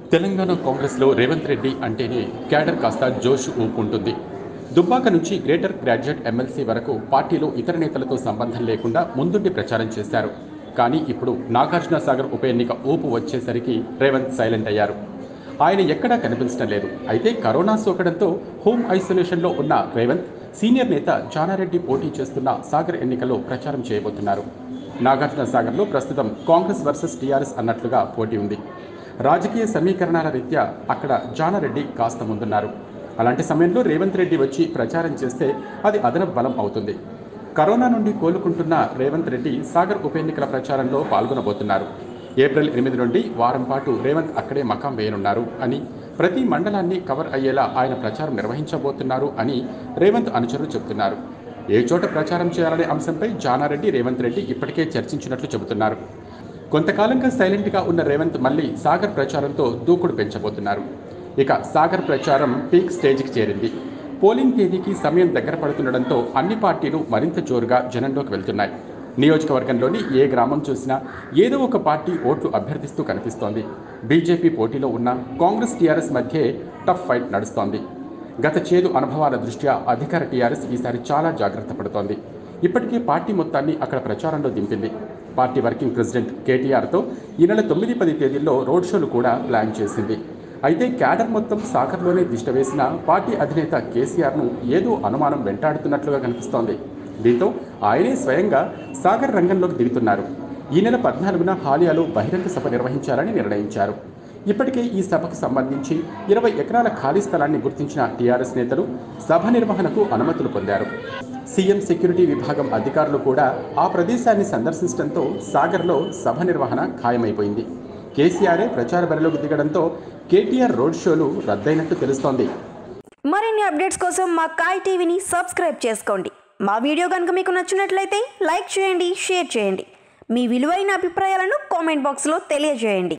తెలంగాణ కాంగ్రెస్లో రేవంత్ రెడ్డి అంటేనే క్యాడర్ కాస్త జోష్ ఊపుంటుంది దుబ్బాక నుంచి గ్రేటర్ గ్రాడ్యుయేట్ ఎమ్మెల్సీ వరకు పార్టీలో ఇతర నేతలతో సంబంధం లేకుండా ముందుండి ప్రచారం చేశారు కానీ ఇప్పుడు నాగార్జున సాగర్ ఉప ఎన్నిక ఊపు వచ్చేసరికి రేవంత్ సైలెంట్ అయ్యారు ఆయన ఎక్కడా కనిపించడం లేదు అయితే కరోనా సోకడంతో హోమ్ ఐసోలేషన్లో ఉన్న రేవంత్ సీనియర్ నేత జానారెడ్డి పోటీ చేస్తున్న సాగర్ ఎన్నికల్లో ప్రచారం చేయబోతున్నారు నాగార్జున సాగర్లో ప్రస్తుతం కాంగ్రెస్ వర్సెస్ టీఆర్ఎస్ అన్నట్లుగా పోటీ ఉంది రాజకీయ సమీకరణాల రీత్యా అక్కడ జానారెడ్డి కాస్త ముందున్నారు అలాంటి సమయంలో రేవంత్ రెడ్డి వచ్చి ప్రచారం చేస్తే అది అదనపు బలం అవుతుంది కరోనా నుండి కోలుకుంటున్న రేవంత్ రెడ్డి సాగర్ ఉప ఎన్నికల ప్రచారంలో పాల్గొనబోతున్నారు ఏప్రిల్ ఎనిమిది నుండి వారం పాటు రేవంత్ అక్కడే మకాం వేయనున్నారు అని ప్రతి మండలాన్ని కవర్ అయ్యేలా ఆయన ప్రచారం నిర్వహించబోతున్నారు అని రేవంత్ అనుచరులు చెబుతున్నారు ఏ చోట ప్రచారం చేయాలనే అంశంపై జానారెడ్డి రేవంత్ రెడ్డి ఇప్పటికే చర్చించినట్లు చెబుతున్నారు కొంతకాలంగా సైలెంట్గా ఉన్న రేవంత్ మళ్ళీ సాగర్ ప్రచారంతో దూకుడు పెంచబోతున్నారు ఇక సాగర్ ప్రచారం పీక్ స్టేజ్కి చేరింది పోలింగ్ తేదీకి సమయం దగ్గర పడుతుండడంతో అన్ని పార్టీలు మరింత జోరుగా జనంలోకి వెళ్తున్నాయి నియోజకవర్గంలోని ఏ గ్రామం చూసినా ఏదో ఒక పార్టీ ఓట్లు అభ్యర్థిస్తూ కనిపిస్తోంది బీజేపీ పోటీలో ఉన్న కాంగ్రెస్ టీఆర్ఎస్ మధ్యే టఫ్ ఫైట్ నడుస్తోంది గత చేదు అనుభవాల దృష్ట్యా అధికార టీఆర్ఎస్ ఈసారి చాలా జాగ్రత్త పడుతోంది ఇప్పటికే పార్టీ మొత్తాన్ని అక్కడ ప్రచారంలో దింపింది పార్టీ వర్కింగ్ ప్రెసిడెంట్ కేటీఆర్తో ఈ నెల తొమ్మిది పది తేదీల్లో రోడ్ షోలు కూడా ప్లాన్ చేసింది అయితే క్యాడర్ మొత్తం సాగర్లోనే దిష్ట వేసిన పార్టీ అధినేత కేసీఆర్ను ఏదో అనుమానం వెంటాడుతున్నట్లుగా కనిపిస్తోంది దీంతో ఆయనే స్వయంగా సాగర్ రంగంలోకి దిగుతున్నారు ఈ నెల పద్నాలుగున హాలియాలో బహిరంగ సభ నిర్వహించాలని నిర్ణయించారు ఇప్పటికే ఈ సభకు సంబంధించి ఇరవై ఎకరాల ఖాళీ స్థలాన్ని గుర్తించిన టీఆర్ఎస్ నేతలు సభ నిర్వహణకు అనుమతులు పొందారు సీఎం సెక్యూరిటీ విభాగం అధికారులు కూడా ఆ ప్రదేశాన్ని సందర్శించడంతో సాగర్లో సభ నిర్వహణ ఖాయమైపోయింది కేసీఆరే ప్రచార బరిలోకి దిగడంతో కేటీఆర్ రోడ్ షోలు రద్దయినట్టు తెలుస్తోంది మరిన్ని అప్డేట్స్ కోసం మా కాయ్ టీవీని సబ్స్క్రైబ్ చేసుకోండి మా వీడియో కనుక మీకు నచ్చినట్లయితే లైక్ చేయండి షేర్ చేయండి మీ విలువైన అభిప్రాయాలను కామెంట్ బాక్స్లో తెలియజేయండి